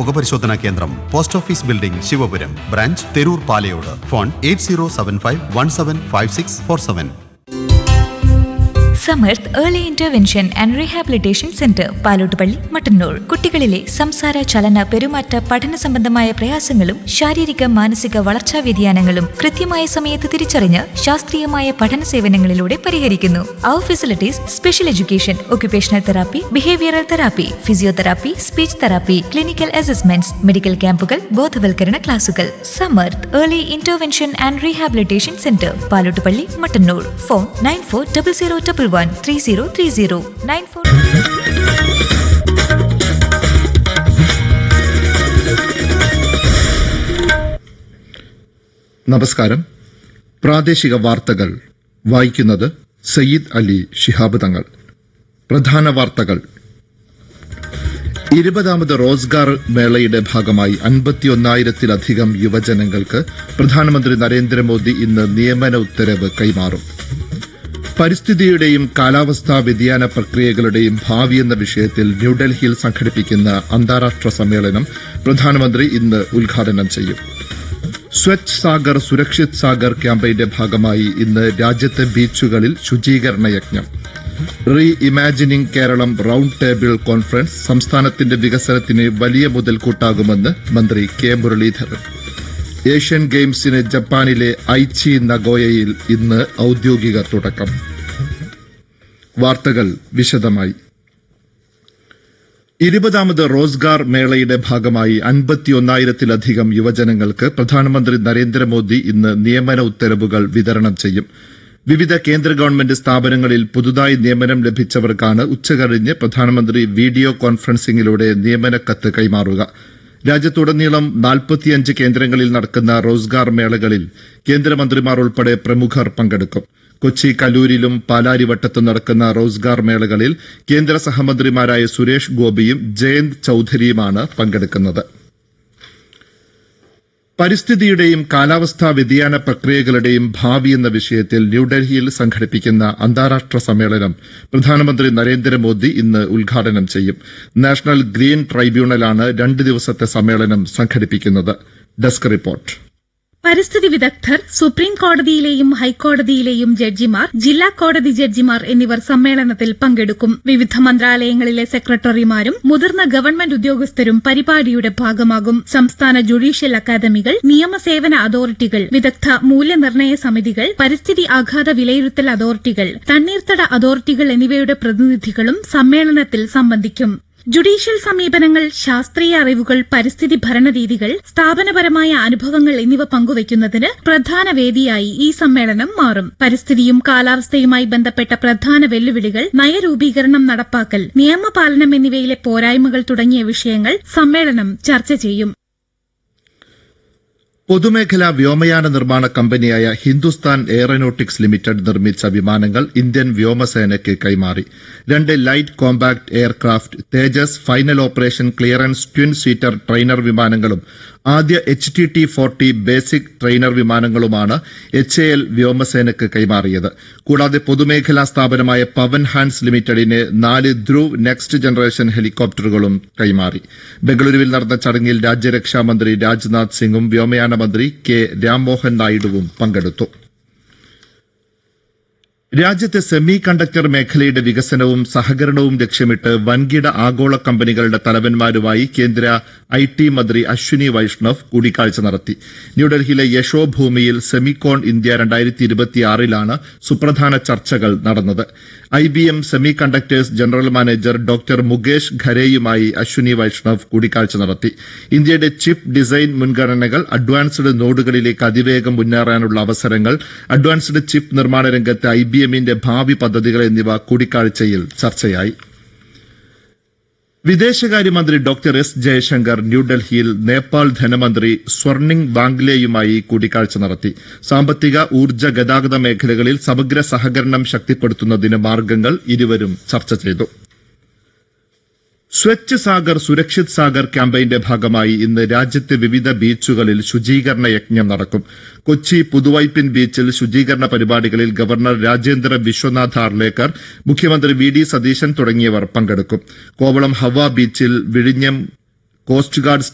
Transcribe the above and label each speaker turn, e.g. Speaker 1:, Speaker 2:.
Speaker 1: മുഖപരിശോധനാ കേന്ദ്രം post office building Sivapuram branch Theroor Palayode phone eight zero seven five one seven five six four seven
Speaker 2: Samarth early intervention and rehabilitation centre Palottupalli Mattannur കുട്ടികളിലെ സംസാര ചലന പെരുമാറ്റ പഠന സംബന്ധമായ പ്രയാസങ്ങളും ശാരീരിക മാനസിക വളർച്ചാ വ്യതിയാനങ്ങളും കൃത്യമായ സമയത്ത് തിരിച്ചറിഞ്ഞ് ശാസ്ത്രീയമായ പഠന സേവനങ്ങളിലൂടെ പരിഹരിക്കുന്നു our facilities special education occupational therapy behavioural therapy physiotherapy speech therapy clinical assessments medical ക്യാമ്പുകൾ ബോധവൽക്കരണ ക്ലാസുകൾ Samarth early intervention and rehabilitation centre Palottupalli Mattannur phone nine four double zero double one three zero three zero nine four
Speaker 3: നമസ്കാരം പ്രാദേശിക വാർത്തകൾ വായിക്കുന്നത് സയ്യിദ് അലി ശിഹാബ് തങ്ങൾ പ്രധാന വാർത്തകൾ ഇരുപതാമത് റോസ്ഗാർ മേളയുടെ ഭാഗമായി അൻപത്തിയൊന്നായിരത്തിലധികം യുവജനങ്ങൾക്ക് പ്രധാനമന്ത്രി നരേന്ദ്രമോദി ഇന്ന് നിയമന ഉത്തരവ് കൈമാറും പരിസ്ഥിതിയുടെയും കാലാവസ്ഥാ വ്യതിയാന പ്രക്രിയകളുടെയും ഭാവി എന്ന വിഷയത്തിൽ ന്യൂഡൽഹിയിൽ സംഘടിപ്പിക്കുന്ന അന്താരാഷ്ട്ര സമ്മേളനം പ്രധാനമന്ത്രി ഇന്ന് ഉദ്ഘാടനം ചെയ്യും സ്വച്ഛ് സാഗർ സുരക്ഷിത് സാഗർ ക്യാമ്പയിന്റെ ഭാഗമായി ഇന്ന് രാജ്യത്തെ ബീച്ചുകളിൽ ശുചീകരണ യജ്ഞം reimagining Keralam round table conference സംസ്ഥാനത്തിന്റെ വികസനത്തിന് വലിയ മുതൽക്കൂട്ടാകുമെന്ന് മന്ത്രി കെ മുരളീധരൻ ഏഷ്യൻ ഗെയിംസിന് ജപ്പാനിലെ ഐച്ചി നഗോയയിൽ ഇന്ന് ഔദ്യോഗിക തുടക്കം വാർത്തകൾ വിശദമായി ഇരുപതാമത് റോസ്ഗാർ മേളയുടെ ഭാഗമായി അൻപത്തിയൊന്നായിരത്തിലധികം യുവജനങ്ങൾക്ക് പ്രധാനമന്ത്രി നരേന്ദ്രമോദി ഇന്ന് നിയമന ഉത്തരവുകൾ വിതരണം ചെയ്യും വിവിധ കേന്ദ്ര ഗവൺമെന്റ് സ്ഥാപനങ്ങളിൽ പുതുതായി നിയമനം ലഭിച്ചവർക്കാണ് ഉച്ചകഴിഞ്ഞ് പ്രധാനമന്ത്രി വീഡിയോ കോൺഫറൻസിംഗിലൂടെ നിയമനക്കത്ത് കൈമാറുക രാജ്യത്തുടനീളം നാൽപ്പത്തിയഞ്ച് കേന്ദ്രങ്ങളിൽ നടക്കുന്ന റോസ്ഗാർ മേളകളിൽ കേന്ദ്രമന്ത്രിമാർ ഉൾപ്പെടെ പ്രമുഖർ പങ്കെടുക്കും കൊച്ചി കലൂരിലും പാലാരിവട്ടത്തും നടക്കുന്ന റോസ്ഗാർ മേളകളിൽ കേന്ദ്ര സഹമന്ത്രിമാരായ സുരേഷ് ഗോപിയും ജയന്ത് ചൌധരിയുമാണ് പങ്കെടുക്കുന്നത് പരിസ്ഥിതിയുടെയും കാലാവസ്ഥാ വ്യതിയാന പ്രക്രിയകളുടെയും ഭാവി എന്ന വിഷയത്തിൽ ന്യൂഡൽഹിയിൽ സംഘടിപ്പിക്കുന്ന അന്താരാഷ്ട്ര സമ്മേളനം പ്രധാനമന്ത്രി നരേന്ദ്രമോദി ഇന്ന് ഉദ്ഘാടനം ചെയ്യും നാഷണൽ ഗ്രീൻ ട്രൈബ്യൂണലാണ് രണ്ട് ദിവസത്തെ സമ്മേളനം സംഘടിപ്പിക്കുന്നത് ഡെസ്ക് റിപ്പോർട്ട്
Speaker 4: പരിസ്ഥിതി വിദഗ്ധർ സുപ്രീം കോടതിയിലെയും ഹൈക്കോടതിയിലെയും ജഡ്ജിമാർ ജില്ലാ കോടതി ജഡ്ജിമാർ എന്നിവർ സമ്മേളനത്തിൽ പങ്കെടുക്കും വിവിധ മന്ത്രാലയങ്ങളിലെ സെക്രട്ടറിമാരും മുതിർന്ന ഗവൺമെന്റ് ഉദ്യോഗസ്ഥരും പരിപാടിയുടെ ഭാഗമാകും സംസ്ഥാന ജുഡീഷ്യൽ അക്കാദമികൾ നിയമസേവന അതോറിറ്റികൾ വിദഗ്ധ മൂല്യനിർണ്ണയ സമിതികൾ പരിസ്ഥിതി ആഘാത വിലയിരുത്തൽ അതോറിറ്റികൾ തണ്ണീർത്തട അതോറിറ്റികൾ എന്നിവയുടെ പ്രതിനിധികളും സമ്മേളനത്തിൽ സംബന്ധിക്കും ജുഡീഷ്യൽ സമീപനങ്ങൾ ശാസ്ത്രീയ അറിവുകൾ പരിസ്ഥിതി ഭരണരീതികൾ സ്ഥാപനപരമായ അനുഭവങ്ങൾ എന്നിവ പങ്കുവയ്ക്കുന്നതിന് പ്രധാന വേദിയായി ഈ സമ്മേളനം മാറും പരിസ്ഥിതിയും കാലാവസ്ഥയുമായി ബന്ധപ്പെട്ട പ്രധാന വെല്ലുവിളികൾ നയരൂപീകരണം നടപ്പാക്കൽ നിയമപാലനം എന്നിവയിലെ പോരായ്മകൾ തുടങ്ങിയ വിഷയങ്ങൾ സമ്മേളനം ചർച്ച ചെയ്യും
Speaker 3: പൊതുമേഖലാ വ്യോമയാന നിർമ്മാണ കമ്പനിയായ ഹിന്ദുസ്ഥാൻ എയറോനോട്ടിക്സ് ലിമിറ്റഡ് നിർമ്മിച്ച വിമാനങ്ങൾ ഇന്ത്യൻ വ്യോമസേനയ്ക്ക് കൈമാറി രണ്ട് light compact aircraft Tejas final operation clearance twin seater trainer വിമാനങ്ങളും ആദ്യ H T T forty basic trainer വിമാനങ്ങളുമാണ് എച്ച് എ എൽ വ്യോമസേനയ്ക്ക് കൈമാറിയത് കൂടാതെ പൊതുമേഖലാ സ്ഥാപനമായ പവൻ ഹാൻഡ്സ് ലിമിറ്റഡിന് നാല് ധ്രുവ് നെക്സ്റ്റ് ജനറേഷൻ ഹെലികോപ്റ്ററുകളും കൈമാറി ബംഗളൂരുവിൽ നടന്ന ചടങ്ങിൽ രാജ്യരക്ഷാമന്ത്രി രാജ്നാഥ് സിംഗും വ്യോമയാന മന്ത്രി കെ രാംമോഹൻ നായിഡുവും പങ്കെടുത്തു രാജ്യത്തെ സെമി കണ്ടക്ടർ മേഖലയുടെ വികസനവും സഹകരണവും ലക്ഷ്യമിട്ട് വൻകിട ആഗോള കമ്പനികളുടെ തലവന്മാരുമായി കേന്ദ്ര ഐ ടി മന്ത്രി അശ്വിനി വൈഷ്ണവ് കൂടിക്കാഴ്ച നടത്തി ന്യൂഡൽഹിയിലെ യശോഭൂമിയിൽ സെമികോൺ ഇന്ത്യ രണ്ടായിരത്തി ഇരുപത്തിയാറിലാണ് സുപ്രധാന ചർച്ചകൾ നടന്നത് I B M semiconductors general manager doctor Mukesh ഖരേയുമായി അശ്വിനി വൈഷ്ണവ് കൂടിക്കാഴ്ച നടത്തി ഇന്ത്യയുടെ ചിപ്പ് ഡിസൈൻ മുൻഗണനകൾ അഡ്വാൻസ്ഡ് നോഡുകളിലേക്ക് അതിവേഗം മുന്നേറാനുള്ള അവസരങ്ങൾ അഡ്വാൻസ്ഡ് ചിപ്പ് നിർമ്മാണ രംഗത്ത് ഐ ബി എമ്മിന്റെ ഭാവി പദ്ധതികൾ എന്നിവ കൂടിക്കാഴ്ചയിൽ ചർച്ചയായി വിദേശകാര്യമന്ത്രി ഡോക്ടർ എസ് ജയശങ്കർ ന്യൂഡൽഹിയിൽ നേപ്പാൾ ധനമന്ത്രി സ്വർണിംഗ് ബാംഗ്ലെയുമായി കൂടിക്കാഴ്ച നടത്തി സാമ്പത്തിക ഊർജ്ജ ഗതാഗത മേഖലകളിൽ സമഗ്ര സഹകരണം ശക്തിപ്പെടുത്തുന്നതിന് മാർഗങ്ങൾ ഇരുവരും ചർച്ച ചെയ്തു സ്വച്ഛ് സാഗർ സുരക്ഷിത് സാഗർ ക്യാമ്പയിന്റെ ഭാഗമായി ഇന്ന് രാജ്യത്തെ വിവിധ ബീച്ചുകളിൽ ശുചീകരണ യജ്ഞം നടക്കും കൊച്ചി പുതുവൈപ്പിൻ ബീച്ചിൽ ശുചീകരണ പരിപാടികളിൽ ഗവർണർ രാജേന്ദ്ര വിശ്വനാഥ് ആർലേക്കർ മുഖ്യമന്ത്രി വി ഡി സതീശൻ തുടങ്ങിയവർ പങ്കെടുക്കും കോവളം ഹവ ബീച്ചിൽ വിഴിഞ്ഞം കോസ്റ്റ് ഗാർഡ്